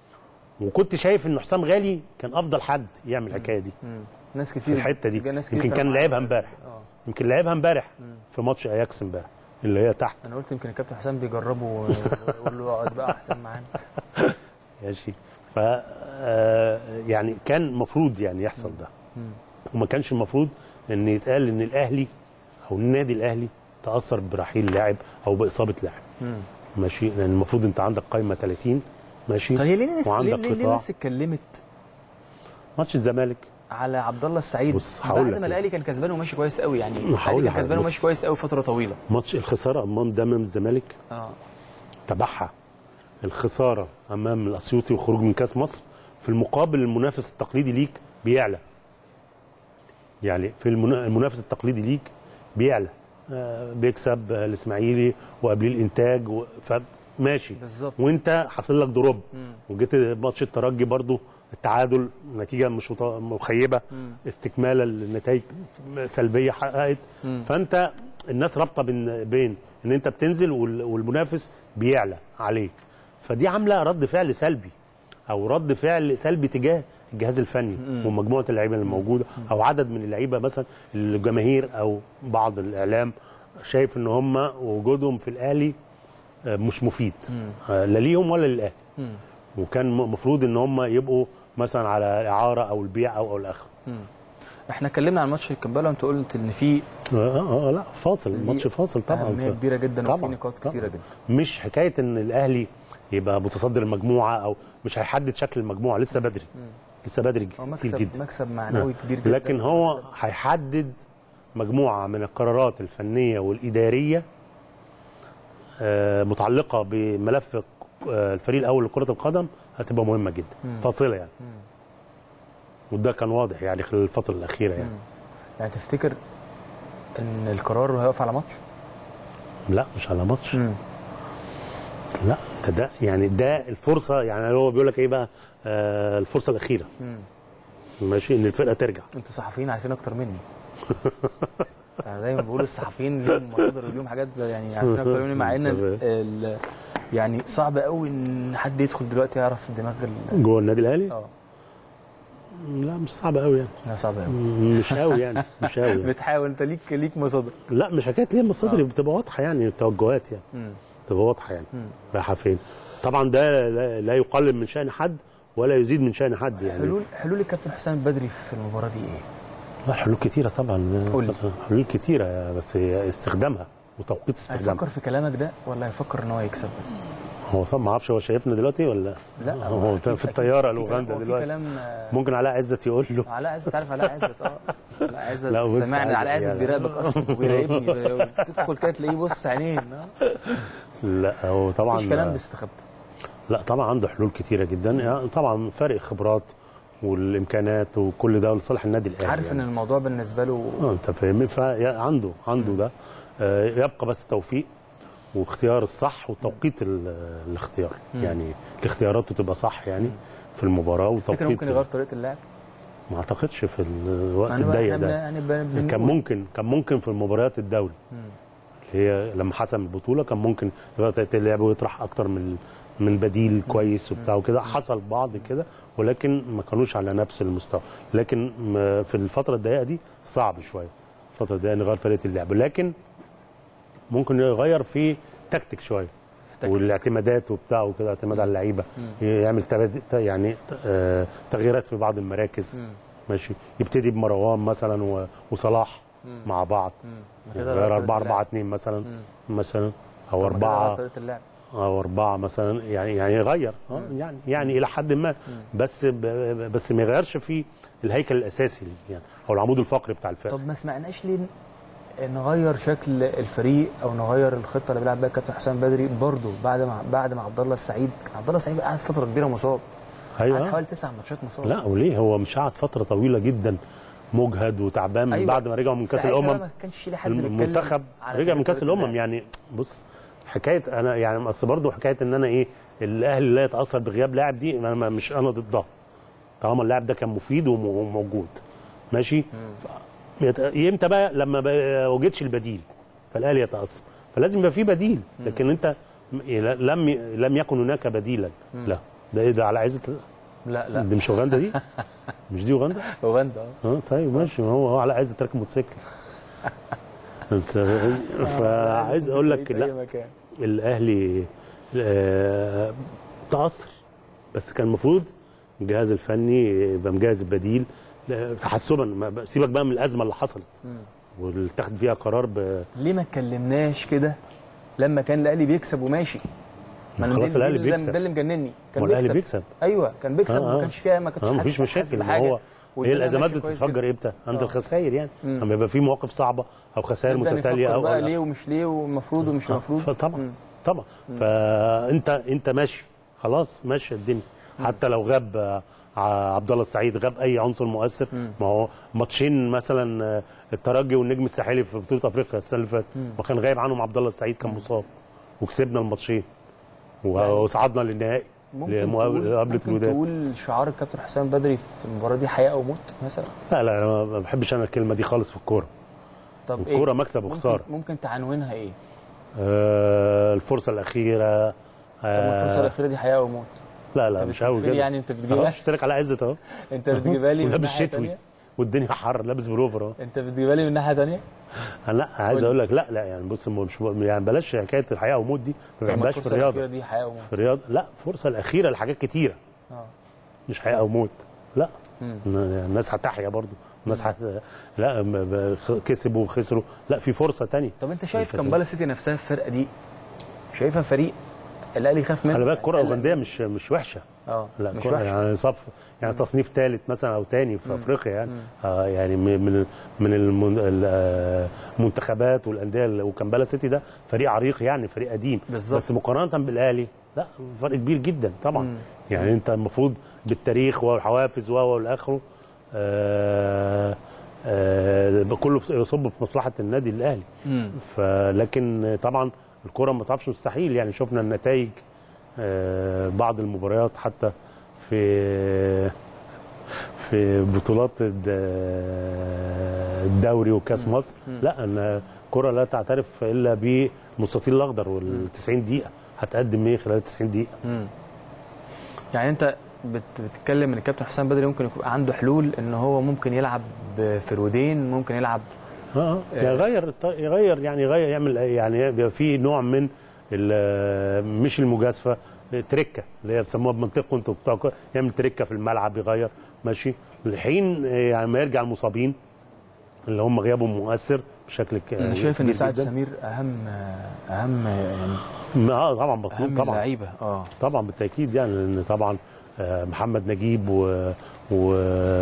وكنت شايف ان حسام غالي كان افضل حد يعمل الحكايه دي ناس في كتير الحته دي ناس كتير يمكن كانوا كان معانا. لعبها امبارح اه يمكن لعبها امبارح في ماتش اياكس امبارح اللي هي تحت انا قلت يمكن الكابتن حسام بيجربه ويقول له اقعد بقى احسن معانا ماشي ف آه، يعني كان المفروض يعني يحصل ده وما كانش المفروض ان يتقال ان الاهلي او النادي الاهلي تاثر برحيل لاعب او باصابه لاعب ماشي لان المفروض انت عندك قائمه 30 ماشي طب هي ليه ناس ليه, وعندك ليه, ليه قطاع ناس اتكلمت ماتش الزمالك على عبد الله السعيد بص، هقول بعد لك ما إيه. الاهلي كان كسبان وماشي كويس قوي يعني هقول الاهلي لك كان كسبان بص. وماشي كويس قوي فتره طويله ماتش الخساره امام دمام الزمالك اه تبعها الخساره امام الاسيوطي والخروج من كاس مصر في المقابل المنافس التقليدي ليك بيعلى يعني في المنا- المنافس التقليدي ليك بيعلى آه، بيكسب آه، الاسماعيلي وقبليه الانتاج و- فماشي بالظبط. وانت حاصل لك دروب وجيت ماتش الترجي برضو التعادل نتيجه مش مط- مخيبه استكمالا للنتائج سلبيه حققت فانت الناس رابطه بين بين ان انت بتنزل وال- والمنافس بيعلى عليك فدي عامله رد فعل سلبي او رد فعل سلبي تجاه الجهاز الفني ومجموعه اللعيبه اللي موجوده او عدد من اللعيبه مثلا الجماهير او بعض الاعلام شايف ان هم وجودهم في الاهلي آه، مش مفيد آه، لا ليهم ولا للاهلي وكان المفروض ان هم يبقوا مثلا على اعاره او البيع او او الاخر احنا اتكلمنا عن ماتش الكمبالا وانت قلت ان في اه اه آه، لا فاصل الماتش فاصل طبعا اهميه كبيره جدا وفي طبعاً، نقاط طبعاً. كتيره جدا مش حكايه ان الاهلي يبقى متصدر المجموعه او مش هيحدد شكل المجموعه لسه بدري لسه بدري هو كتير مكسب جدا مكسب معنوي كبير جدا لكن هو هيحدد مجموعه من القرارات الفنيه والاداريه آه، متعلقه بملف آه، الفريق الاول لكره القدم هتبقى مهمه جدا فاصله يعني وده كان واضح يعني خلال الفتره الاخيره يعني يعني تفتكر ان القرار هيقف على ماتش لا مش على ماتش لا ده, ده يعني ده الفرصه يعني هو بيقول لك ايه بقى آه الفرصه الاخيره ماشي ان الفرقه ترجع انتوا صحفيين عارفين اكتر مني انا دايما بقول الصحفيين ليهم مصادر وليهم حاجات يعني عارفين اكتر مني مع ان ال- ال- يعني صعب قوي ان حد يدخل دلوقتي يعرف دماغ ال- جوه النادي الاهلي اه لا مش صعب قوي يعني لا صعب قوي مش قوي يعني مش قوي يعني. بتحاول انت ليك ليك مصادر لا مش حكايه ليه المصادر بتبقى واضحه يعني التوجهات يعني مم. بتبقى واضحه يعني مم. رايحه فين طبعا ده لا, لا يقلل من شان حد ولا يزيد من شان حد يعني حلول حلول الكابتن حسام البدري في المباراه دي ايه؟ لا حلول كتيره طبعا قول لي. حلول كتيره بس هي استخدامها وتوقيت استخدامها هيفكر في كلامك ده ولا هيفكر ان هو يكسب بس؟ هو طبعا ما اعرفش هو شايفنا دلوقتي ولا لا هو أكيد- في أكيد- الطياره في لاوغندا كلام- هو في دلوقتي كلام آه، ممكن علاء عزت يقول له علاء عزت عارف علاء عزت اه علاء عزت لا، بص، سمعني علاء عايز- عزت يعني- بيراقبك اصلا وبيراقبني تدخل كده تلاقيه بص عينين آه. لا هو طبعا مفيش كلام بيستخبى لا طبعا عنده حلول كتيره جدا يعني طبعا فرق خبرات والامكانات وكل ده لصالح النادي الاهلي عارف يعني. ان الموضوع بالنسبه له اه انت فاهمني فعنده عنده ده آه، يبقى بس توفيق واختيار الصح وتوقيت ال- الاختيار مم. يعني الاختيارات تبقى صح يعني في المباراه تفتكر وتوقيت ممكن يغير طريقه اللعب؟ ما اعتقدش في الوقت يعني بقى الضيق احنا بن- ده يعني بن- بنقول. كان ممكن كان ممكن في المباريات الدوري مم. اللي هي لما حسم البطوله كان ممكن يغير طريقه اللعب ويطرح اكتر من من بديل كويس وبتاع وكده حصل بعض كده ولكن ما كانوش على نفس المستوى لكن م- في الفتره الضيقه دي صعب شويه الفتره الضيقه نغير طريقه اللعب لكن ممكن يغير في تكتيك شويه والاعتمادات وبتاع وكده اعتماد على اللعيبه يعمل تبد- يعني آه، تغييرات في بعض المراكز ماشي يبتدي بمروان مثلا و- وصلاح مع بعض كده غير غير 4 4 اللعب. 2 مثلا مثلا او طب ما كده غير 4 طريقه اللعب او اربعه مثلا يعني يعني يغير اه يعني يعني الى حد ما بس ب- ب- بس ما يغيرش في الهيكل الاساسي يعني او العمود الفقري بتاع الفرقه طب ما سمعناش ليه نغير شكل الفريق او نغير الخطه اللي بيلعب بيها الكابتن حسام بدري برضه بعد ما بعد ما عبد الله السعيد عبد الله السعيد قعد فتره كبيره مصاب قعد ايوه حوالي تسع ماتشات مصاب لا وليه هو مش قعد فتره طويله جدا مجهد وتعبان من أيوة. بعد ما رجعوا من كاس ساعتها الامم ما كانش ليه حد بيتكلم المنتخب على رجع من طريقة كاس الامم اللعب. يعني بص حكايه انا يعني اصل برضه حكايه ان انا ايه الاهلي لا يتاثر بغياب لاعب دي انا ما- مش انا ضدها طالما اللاعب ده كان مفيد وم- وموجود ماشي يت- امتى بقى لما ما وجدش البديل فالاهلي يتاثر فلازم يبقى في بديل لكن انت م- لم لم يكن هناك بديلا لا ده ايه ده على عزه لا لا دي مش اوغندا دي مش دي اوغندا اوغندا اه اه طيب ماشي ما هو هو على عايز تركب موتوسيكل انت فعايز اقول لك في أي لا مكان. الاهلي آه، تاثر بس كان المفروض الجهاز الفني يبقى مجهز البديل لا، تحسبا ما- سيبك بقى من الازمه اللي حصلت واللي اتخذ فيها قرار ب ليه ما اتكلمناش كده لما كان الاهلي بيكسب وماشي ما أنا خلاص دي- الأهلي دي اللي- بيكسب. ده اللي مجنني كان ما الأهلي بيكسب بيكسب. ايوه كان بيكسب آه، وما آه. كانش فيها ما كانش اه حد مفيش حاسس مشاكل ما بحاجة. هو هي والدنيا الازمات ماشية كويس بتتفجر جدا. امتى؟ عند آه. الخسائر يعني مم. لما يبقى في مواقف صعبه او خسائر نبدأ متتاليه نفكر او بقى أو- ليه ومش ليه والمفروض ومش المفروض فطبعا طبعا فانت انت ماشي خلاص ماشي الدنيا حتى لو غاب آه، ع- عبد الله السعيد غاب اي عنصر مؤثر ما هو ماتشين مثلا آه، الترجي والنجم الساحلي في بطوله افريقيا السنه اللي فاتت وكان غايب عنهم عبد الله السعيد كان مصاب وكسبنا الماتشين و- وصعدنا للنهائي ممكن لمقابله تقول قبل ممكن الوداد تقول شعار الكابتن حسام بدري في المباراه دي حياه او موت مثلا لا لا أنا ما بحبش انا الكلمه دي خالص في الكوره طب الكورة مكسب وخسارة. ممكن, ممكن تعنونها ايه؟ آه الفرصه الاخيره طب ما الفرصه الاخيره دي حياه او موت لا لا أنت مش قوي بتقفلي كده يعني أنت بتجيبها؟ خلاص اشترك على عزت اهو انت بتجيبها لي من ولابس ناحية شتوي تانية؟ والدنيا حر لابس بلوفر اهو انت بتجيبها لي من ناحيه ثانيه أنا لا عايز اقول لك لا لا يعني بص مش يعني بلاش حكايه الحياه وموت دي ما بحبهاش في الاخيره الرياضه دي حياه او موت في الرياضه لا الفرصه الاخيره لحاجات كتيره اه مش حياه او موت لا مم. الناس هتحيا برضو الناس هت... لا م- ب- كسبوا وخسروا لا في فرصه تانية طب انت شايف الفترة كامبالا سيتي نفسها الفرقه دي شايفها فريق الاهلي يخاف منه خلي بالك الكره يعني الاوغنديه مش مش وحشه اه لا مش كرة وحشه يعني صف يعني تصنيف ثالث مثلا او ثاني في افريقيا يعني آه يعني من من من المن- ال- آه، المنتخبات والانديه ال- وكامبالا سيتي ده فريق عريق يعني فريق قديم بالظبط. بس مقارنه بالاهلي لا فرق كبير جدا طبعا يعني انت المفروض بالتاريخ والحوافز و والى اخره آه آه كله يصب في مصلحه النادي الاهلي مم. فلكن طبعا الكره ما تعرفش مستحيل يعني شفنا النتائج آه، بعض المباريات حتى في في بطولات الد- الدوري وكاس مصر لا ان الكره لا تعترف الا بالمستطيل الاخضر وال 90 دقيقه هتقدم ايه خلال 90 دقيقه مم. يعني انت بت- بتتكلم ان الكابتن حسام بدري ممكن يكون عنده حلول ان هو ممكن يلعب بفرودين ممكن يلعب اه يعني يغير الط- يغير يعني يغير يعمل يعني يبقى في نوع من ال- مش المجازفه تركه اللي هي بيسموها بمنطقكم انتوا بتوع الكورة، يعمل تركه في الملعب يغير ماشي الحين يعني ما يرجع المصابين اللي هم غيابهم مؤثر بشكل ك- انا شايف ان كبير سعد جداً. سمير اهم اهم يعني اه طبعا مطلوب اهم طبعا اللعيبه اه طبعا بالتاكيد يعني لان طبعا آه، محمد نجيب و, و...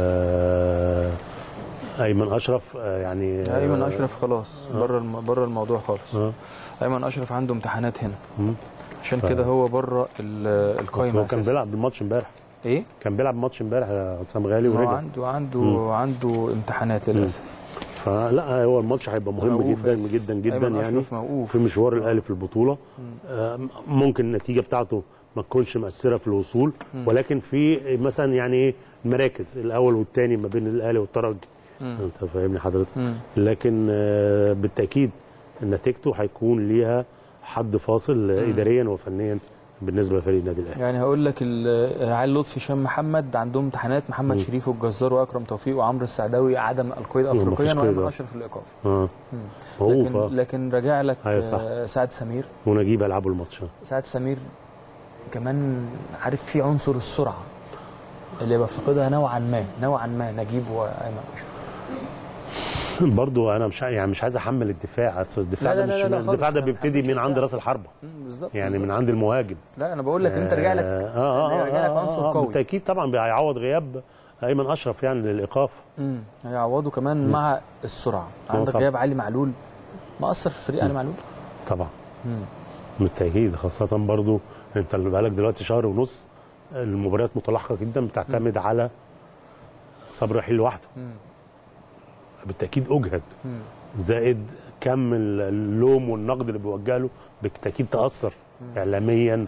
ايمن اشرف آه، يعني آه، ايمن اشرف خلاص بره الم... بره الموضوع خالص آه. ايمن اشرف عنده امتحانات هنا مم. عشان ف- كده هو بره ال- بس القايمه هو كان أساساً. بيلعب الماتش امبارح ايه كان بيلعب ماتش امبارح يا حسام غالي هو ورجع عنده عنده مم. عنده امتحانات للاسف فلا هو الماتش هيبقى مهم موقوف جدا آسف. جدا جدا أيمن يعني أشرف موقوف. في مشوار الاهلي في البطوله آه، ممكن النتيجه بتاعته ما تكونش مؤثره في الوصول مم. ولكن في مثلا يعني ايه المراكز الاول والثاني ما بين الاهلي والترجي مم. انت فاهمني حضرتك مم. لكن آه، بالتاكيد نتيجته هيكون ليها حد فاصل آه، مم. اداريا وفنيا بالنسبه لفريق النادي الاهلي يعني هقول لك ال- علي لطفي هشام محمد عندهم امتحانات محمد مم. شريف والجزار واكرم توفيق وعمرو السعداوي عدم القيد مفيش افريقيا قيد، وايمن آه. اشرف الايقاف اه مم. موقوف لكن آه. لكن راجع لك أيوة صح. آه، سعد سمير ونجيب يلعبوا الماتش سعد سمير كمان عارف في عنصر السرعه اللي بفقدها نوعا ما نوعا ما نجيب وايمن اشرف برضو انا مش ع- يعني مش عايز احمل الدفاع أصل الدفاع لا، ده لا، مش لا، لا، خالص. الدفاع ده أنا بيبتدي بحب من عند الدفاع. راس الحربه مم، بالظبط يعني بالظبط. من عند المهاجم لا انا بقول لك ان انت راجع لك اه اه يعني راجع لك آه، عنصر آه، قوي بالتاكيد طبعا هيعوض غياب ايمن اشرف يعني للايقاف امم هيعوضوا كمان مع السرعه عندك طبعا. غياب علي معلول مأثر في فريق علي معلول طبعا مم. بالتاكيد خاصه برضو انت اللي بقالك دلوقتي شهر ونص المباريات متلاحقه جدا بتعتمد على صبري رحيل لوحده مم. بالتاكيد بالتاكيد اجهد مم. زائد كم اللوم والنقد اللي بيوجه له بالتاكيد تاثر اعلاميا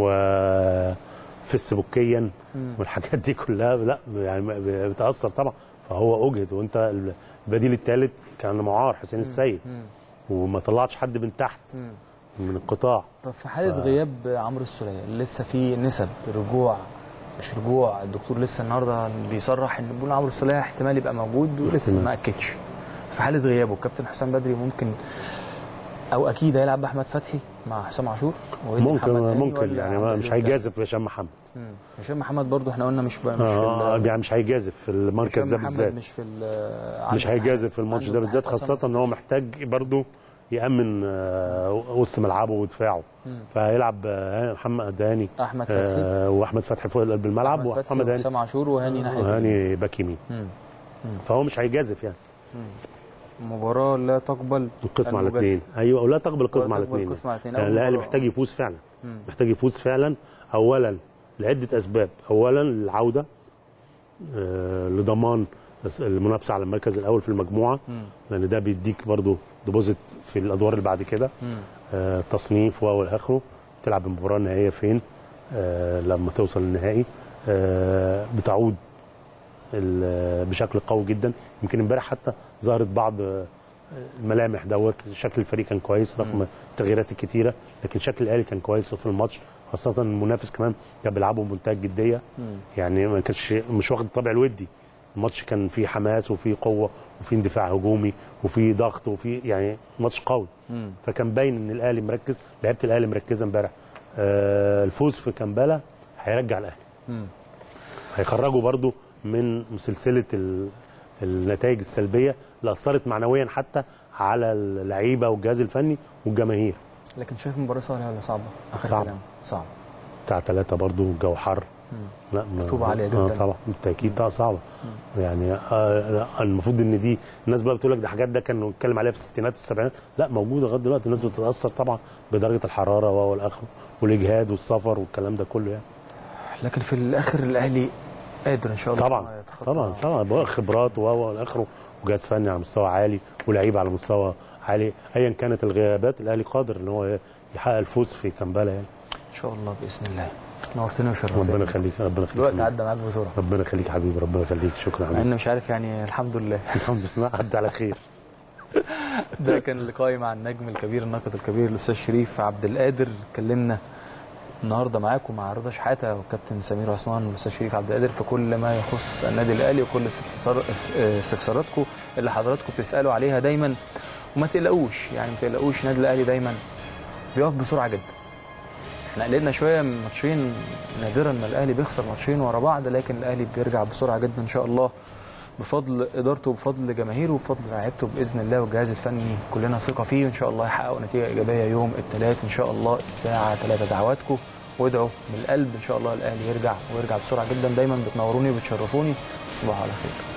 وفيسبوكيا مم. والحاجات دي كلها لا يعني بتاثر طبعا فهو اجهد وانت البديل الثالث كان معار حسين السيد مم. وما طلعش حد من تحت مم. من القطاع طب في حاله ف- غياب عمرو السوليه لسه في نسب رجوع مش رجوع الدكتور لسه النهارده بيصرح ان بيقول عمرو السوليه احتمال يبقى موجود ولسه احتمال. ما اكدش في حاله غيابه الكابتن حسام بدري ممكن او اكيد هيلعب باحمد فتحي مع حسام عاشور ويدي ممكن محمد هاني ممكن ولا يعني عبد ما- مش الحليم هيجازف هشام محمد مم. هشام محمد برضو احنا قلنا مش بقى مش في آه ال- يعني مش هيجازف في المركز هشام ده محمد بالذات مش في ال- مش عنده هيجازف في الماتش عنده ده بالذات امتحانات خاصة أصلاً. ان هو محتاج برضه يأمن آه، وسط ملعبه ودفاعه مم. فهيلعب آه، محمد هاني احمد فتحي آه، واحمد فتحي فوق قلب الملعب أحمد فتحي ومحمد هاني وحسام عاشور وهاني ناحيه اليمين. هاني باك يمين مم. فهو مش هيجازف يعني مباراه لا تقبل القسم على المجازفة. اثنين ايوه ولا تقبل القسم ولا على تقبل اثنين القسم على اتنين. يعني أول الاهلي مباراة. محتاج يفوز فعلا مم. محتاج يفوز فعلا اولا لعده اسباب اولا العوده آه، لضمان المنافسه على المركز الاول في المجموعه مم. لان ده بيديك برضو ديبوزيت في الادوار اللي بعد كده مم. آه، تصنيف و الى اخره تلعب المباراه النهائيه فين آه، لما توصل للنهائي آه، بتعود ال- بشكل قوي جدا يمكن امبارح حتى ظهرت بعض آه، الملامح دوت شكل الفريق كان كويس رغم التغييرات الكتيره لكن شكل الاهلي كان كويس في الماتش خاصه المنافس كمان كان بيلعبوا بمنتهى الجديه مم. يعني ما كانش مش واخد الطابع الودي الماتش كان فيه حماس وفيه قوه وفيه اندفاع هجومي وفيه ضغط وفيه يعني ماتش قوي مم. فكان باين ان الاهلي مركز لعيبه الاهلي مركزه امبارح آه الفوز في كامبالا هيرجع الاهلي مم. هيخرجوا برضو من سلسله ال- النتائج السلبيه اللي اثرت معنويا حتى على اللعيبه والجهاز الفني والجماهير لكن شايف المباراه سهله ولا صعبه؟ اخر صعبة. كلام صعب بتاع ثلاثه برضو الجو حر مم. لا ما- رطوبة عالية اه جداً. طبعا بالتاكيد طبعا صعبه يعني آه المفروض ان دي الناس بقى بتقول لك ده حاجات ده كانوا بنتكلم عليها في الستينات والسبعينات لا موجوده لغايه دلوقتي الناس بتتاثر طبعا بدرجه الحراره والاخر والاجهاد والسفر والكلام ده كله يعني لكن في الاخر الاهلي قادر ان شاء الله طبعا إن هو يتخطى. طبعا طبعا بقى خبرات و والى اخره وجهاز فني على مستوى عالي ولعيبه على مستوى عالي ايا كانت الغيابات الاهلي قادر ان هو يحقق الفوز في كامبالا يعني ان شاء الله باذن الله نورتنا وشرفتنا ربنا يخليك ربنا يخليك الوقت حبيبي. عدى معاك بسرعه ربنا يخليك حبيبي ربنا يخليك شكرا مع حبيبي ان مش عارف يعني الحمد لله الحمد لله عدى على خير ده كان لقائي مع النجم الكبير الناقد الكبير الاستاذ شريف عبد القادر اتكلمنا النهارده معاكم مع رضا شحاته والكابتن سمير عثمان والاستاذ شريف عبد القادر في كل ما يخص النادي الاهلي وكل استفسار- استفساراتكم اللي حضراتكم بتسالوا عليها دايما وما تقلقوش يعني ما تقلقوش النادي الاهلي دايما بيقف بسرعه جدا احنا قلقنا شويه من ماتشين نادرا ما الاهلي بيخسر ماتشين ورا بعض لكن الاهلي بيرجع بسرعه جدا ان شاء الله بفضل ادارته وبفضل جماهيره وبفضل لعيبته باذن الله والجهاز الفني كلنا ثقه فيه وان شاء الله يحققوا نتيجه ايجابيه يوم الثلاث ان شاء الله الساعه 3 دعواتكم وادعوا من القلب ان شاء الله الاهلي يرجع ويرجع بسرعه جدا دايما بتنوروني وبتشرفوني تصبحوا على خير